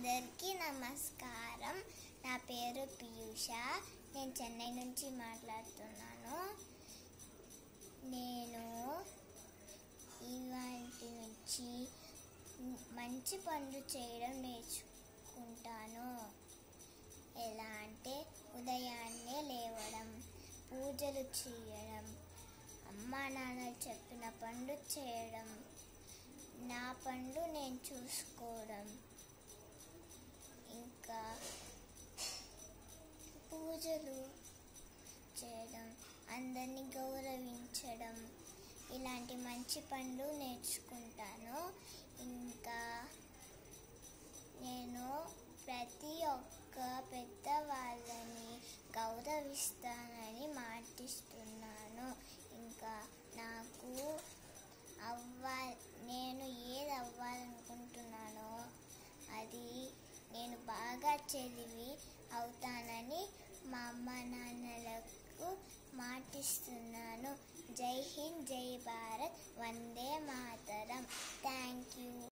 అందరికీ నమస్కారం నా పేరు పీయూష నేను చెన్నై నుంచి మాట్లాడుతున్నాను నేను ఇవాటి నుంచి మంచి పనులు చేయడం నేర్చుకుంటాను ఎలా అంటే ఉదయాన్నే లేవడం పూజలు చేయడం అమ్మా నాన్నలు చెప్పిన పనులు చేయడం నా పనులు నేను చూసుకోవడం ఇంకా పూజలు చేయడం అందరినీ గౌరవించడం ఇలాంటి మంచి పనులు నేర్చుకుంటాను ఇంకా నేను ప్రతి ఒక్క పెద్దవాళ్ళని గౌరవిస్తానని మాటిస్తున్నాను ఇంకా నాకు అవ్వ నేను ఏది అవ్వాలనుకుంటున్నానో అది నేను బాగా చదివి అవుతానని మా అమ్మ నాన్నలకు మాటిస్తున్నాను జై హింద్ జై భారత్ వందే మాతరం థ్యాంక్ యూ